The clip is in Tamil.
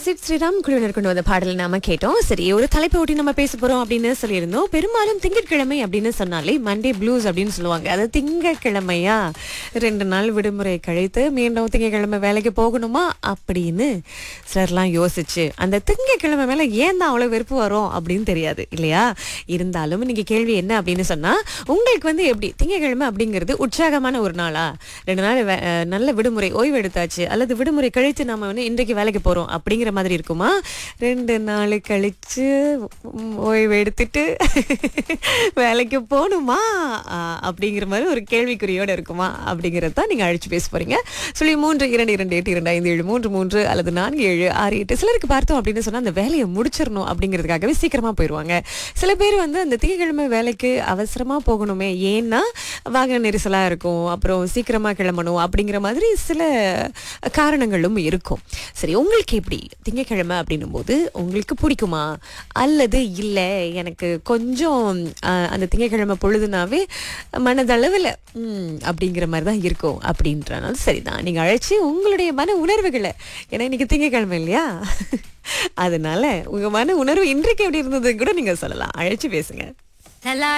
சித் ஸ்ரீராம் குழுவினர் கொண்டு வந்த பாடலை நாம கேட்டோம் சரி ஒரு தலைப்பை ஒட்டி நம்ம பேச போறோம் அப்படின்னு சொல்லியிருந்தோம் பெரும்பாலும் திங்கட்கிழமை அப்படின்னு சொன்னாலே மண்டே ப்ளூஸ் அப்படின்னு சொல்லுவாங்க அது திங்கட்கிழமையா ரெண்டு நாள் விடுமுறை கழித்து மீண்டும் திங்கட்கிழமை வேலைக்கு போகணுமா அப்படின்னு சிலர்லாம் யோசிச்சு அந்த திங்கட்கிழமை மேல ஏன் தான் அவ்வளவு வெறுப்பு வரும் அப்படின்னு தெரியாது இல்லையா இருந்தாலும் நீங்க கேள்வி என்ன அப்படின்னு சொன்னா உங்களுக்கு வந்து எப்படி திங்கட்கிழமை அப்படிங்கிறது உற்சாகமான ஒரு நாளா ரெண்டு நாள் வே- அஹ் நல்ல விடுமுறை ஓய்வு எடுத்தாச்சு அல்லது விடுமுறை கழித்து நம்ம வந்து இன்றைக்கு வேலைக்கு போறோம் அப்படிங்கிற மாதிரி இருக்குமா ரெண்டு நாள் கழிச்சு உம், ஓய்வு எடுத்துட்டு வேலைக்கு போகணுமா ஆஹ், அப்படிங்கிற மாதிரி ஒரு கேள்விக்குறியோட இருக்குமா அப்படிங்கறது தான் நீங்க அழைச்சு பேச போறீங்க சொல்லி மூன்று இரண்டு இரண்டு எட்டு இரண்டு ஐந்து ஏழு மூன்று மூன்று அல்லது நான்கு ஏழு ஆறு எட்டு சிலருக்கு பார்த்தோம் அப்படின்னு சொன்னா அந்த வேலையை முடிச்சிடணும் அப்படிங்கிறதுக்காகவே சீக்கிரமா போயிடுவாங்க சில பேர் வந்து அந்த திங்கட்கிழமை வேலைக்கு அவசரமா போகணுமே ஏன்னா வாகன நெரிசலா இருக்கும் அப்புறம் சீக்கிரமா கிளம்பணும் அப்படிங்கிற மாதிரி சில காரணங்களும் இருக்கும் சரி உங்களுக்கு எப்படி திங்கட்கிழமை அப்படின்னும் போது உங்களுக்கு பிடிக்குமா அல்லது இல்லை எனக்கு கொஞ்சம் ஆஹ், அந்த திங்கட்கிழமை பொழுதுனாவே மனதளவில் ம், அப்படிங்கிற மாதிரி தான் இருக்கும் அப்படின்றனால சரிதான் நீங்கள் அழைச்சி உங்களுடைய மன உணர்வுகளை ஏன்னா இன்னைக்கு திங்கட்கிழமை இல்லையா அதனால உங்க மன உணர்வு இன்றைக்கு எப்படி இருந்தது கூட நீங்க சொல்லலாம் அழைச்சு பேசுங்க நல்லா